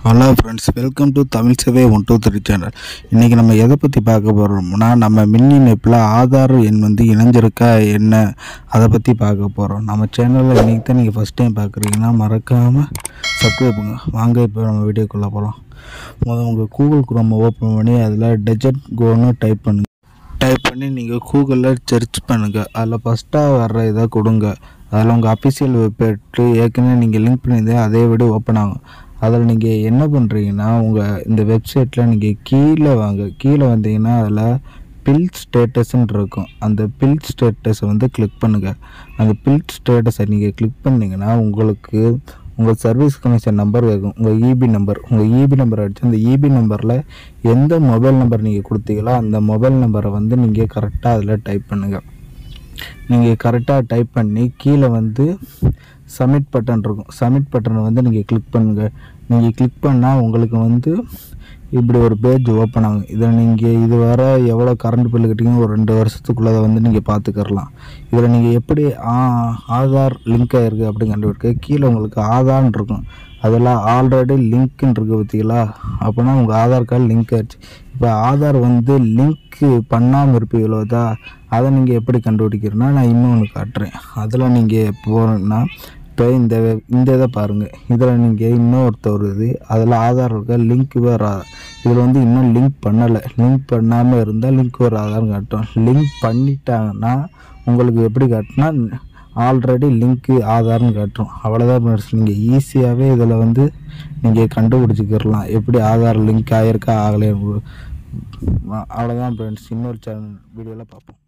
hello friends welcome to Tamil சேவை one two three channel இன்றைக்கி நம்ம எதை பற்றி பார்க்க போகிறோம்னா நம்ம மின் இணைப்பில் ஆதார் எண் வந்து இணைஞ்சிருக்கா என்ன அதை பற்றி பார்க்க போகிறோம் நம்ம சேனலில் இன்றைக்கி தான் நீங்கள் ஃபஸ்ட் டைம் பார்க்குறீங்கன்னா மறக்காமல் சப்ஸ்கிரைப் பண்ணுங்க வாங்க இப்போ நம்ம வீடியோக்குள்ளே போகலாம் முதல் உங்கள் கூகுள் குரோமை ஓப்பன் பண்ணி அதில் டெஜெட் கோன்னு டைப் பண்ணுங்க டைப் பண்ணி நீங்கள் கூகுளில் சர்ச் பண்ணுங்கள் அதில் ஃபஸ்ட்டாக வர்ற இதை கொடுங்க அதில் உங்கள் அஃபிஷியல் வெப்சைட்டு ஏற்கனவே நீங்கள் லிங்க் பண்ணியிருந்தே அதே விட ஓப்பன் ஆகும் அதில் நீங்கள் என்ன பண்ணுறீங்கன்னா உங்கள் இந்த வெப்சைட்டில் நீங்கள் கீழே வாங்க கீழே வந்தீங்கன்னா அதில் பில் ஸ்டேட்டஸ்ன்னு இருக்கும் அந்த பில் ஸ்டேட்டஸை வந்து கிளிக் பண்ணுங்கள் அந்த பில் ஸ்டேட்டஸை நீங்கள் கிளிக் பண்ணிங்கன்னா உங்களுக்கு உங்கள் சர்வீஸ் கனெக்ஷன் நம்பர் கேட்கும் உங்கள் இபி நம்பர் உங்கள் இபி நம்பர் அடித்து அந்த இபி நம்பரில் எந்த மொபைல் நம்பர் நீங்கள் கொடுத்தீங்களோ அந்த மொபைல் நம்பரை வந்து நீங்கள் கரெக்டாக அதில் டைப் பண்ணுங்கள் நீங்கள் கரெக்டாக டைப் பண்ணி கீழே வந்து சப்மிட் பட்டன் இருக்கும் சப்மிட் பட்டனை வந்து நீங்கள் கிளிக் பண்ணுங்கள் நீங்கள் கிளிக் பண்ணால் உங்களுக்கு வந்து இப்படி ஒரு பேஜ் ஓப்பன் ஆகும் இதில் நீங்கள் இது வர எவ்வளோ கரண்ட் பில்லு கட்டிங்க ஒரு ரெண்டு வருஷத்துக்குள்ளே வந்து நீங்கள் பார்த்துக்கறலாம் இதில் நீங்கள் எப்படி ஆ- ஆதார் லிங்க் ஆகிருக்கு அப்படின்னு கண்டுபிடிக்க கீழே உங்களுக்கு ஆதார்னு இருக்கும் அதெல்லாம் ஆல்ரெடி லிங்க்னு இருக்குது பார்த்தீங்களா அப்படின்னா உங்கள் ஆதார் கார்டு லிங்க் ஆயிடுச்சு இப்போ ஆதார் வந்து லிங்க்கு பண்ணாமல் இருப்பீங்களோ தான் அதை நீங்கள் எப்படி கண்டுபிடிக்கிறேன்னா நான் இன்னொன்று காட்டுறேன் அதில் நீங்கள் போகிறேன்னா இப்போ இந்த வெ- இந்த இதை பாருங்கள் இதில் நீங்கள் இன்னொருத்தர் இது அதில் ஆதார் இருக்க லிங்க் வேறு இதில் வந்து இன்னும் லிங்க் பண்ணலை லிங்க் பண்ணாமல் இருந்தால் லிங்க் ஒரு ஆதார் காட்டும் லிங்க் பண்ணிட்டாங்கன்னா உங்களுக்கு எப்படி காட்டுனா ஆல்ரெடி லிங்க்கு ஆதார்னு காட்டும் அவ்வளோதான் ஃப்ரெண்ட்ஸ் நீங்கள் ஈஸியாகவே இதில் வந்து நீங்கள் கண்டுபிடிச்சிக்கிறலாம் எப்படி ஆதார் லிங்க் ஆகிருக்கா ஆகலைன்னு அவ்வளோதான் ஃப்ரெண்ட்ஸ் இன்னொரு சேனல் வீடியோவில் பார்ப்போம்